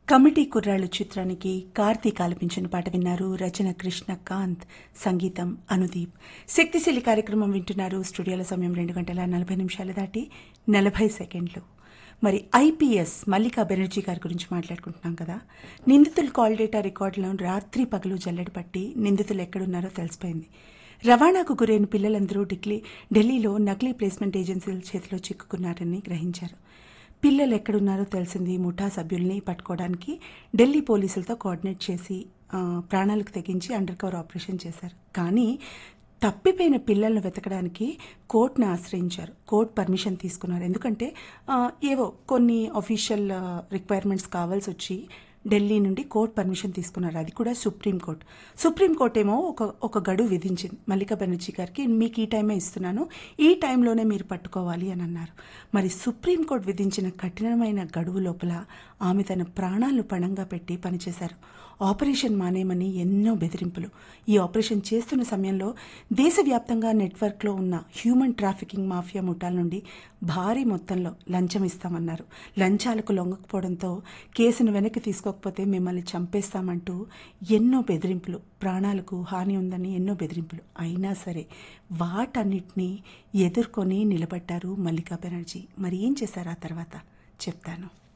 committee కుర్రాళ్ళు చిత్రానికి కార్తీక్ ఆలపించిన పాట విన్నారు రచన కృష్ణకాంత్ సంగీతం అనుదీప్ శక్తిశీలి కార్యక్రమం వింటున్నారు స్టూడియోల సమయం రెండు గంటల నలభై నిమిషాలు దాటి నలభై సెకండ్లు మరి ఐపీఎస్ మల్లికా బెనర్జీ గారి గురించి మాట్లాడుకుంటున్నాం కదా నిందితుల కాల్ డేటా రికార్డులను రాత్రి పగలు జల్లెడ పట్టి నిందితులు ఎక్కడున్నారో తెలిసిపోయింది రవాణాకు గురైన పిల్లలందరూ డిక్లీ ఢిల్లీలో నకిలీ ప్లేస్మెంట్ ఏజెన్సీల చేతిలో చిక్కుకున్నారని గ్రహించారు పిల్లలు ఎక్కడున్నారో తెలిసింది ముఠా సభ్యుల్ని పట్టుకోవడానికి ఢిల్లీ పోలీసులతో కోఆర్డినేట్ చేసి ఆ, ప్రాణాలకు తెగించి అండర్ కవర్ ఆపరేషన్ చేశారు కానీ తప్పిపోయిన పిల్లలను వెతకడానికి కోర్టును ఆశ్రయించారు కోర్టు పర్మిషన్ తీసుకున్నారు ఎందుకంటే ఆ, ఏవో కొన్ని అఫీషియల్ రిక్వైర్మెంట్స్ కావాల్సి వచ్చి ఢిల్లీ నుండి కోర్టు పర్మిషన్ తీసుకున్నారు అది కూడా సుప్రీంకోర్టు సుప్రీంకోర్టు ఏమో ఒక ఒక గడువు విధించింది మల్లికా బెనర్జీ గారికి మీకు ఈ టైమే ఇస్తున్నాను ఈ టైంలోనే మీరు పట్టుకోవాలి అని అన్నారు మరి సుప్రీంకోర్టు విధించిన కఠినమైన గడువు లోపల ఆమె తన ప్రాణాలను పణంగా పెట్టి పనిచేశారు ఆపరేషన్ మానేమని ఎన్నో బెదిరింపులు ఈ ఆపరేషన్ చేస్తున్న సమయంలో దేశవ్యాప్తంగా నెట్వర్క్లో ఉన్న హ్యూమన్ ట్రాఫికింగ్ మాఫియా ముఠాల నుండి భారీ మొత్తంలో లంచం ఇస్తామన్నారు లంచాలకు లొంగకపోవడంతో కేసును వెనక్కి తీసుకోకపోతే మిమ్మల్ని చంపేస్తామంటూ ఎన్నో బెదిరింపులు ప్రాణాలకు హాని ఉందని ఎన్నో బెదిరింపులు అయినా సరే వాటన్నిటినీ ఎదుర్కొని నిలబడ్డారు మల్లికా బెనర్జీ మరి ఏం చేశారు ఆ తర్వాత చెప్తాను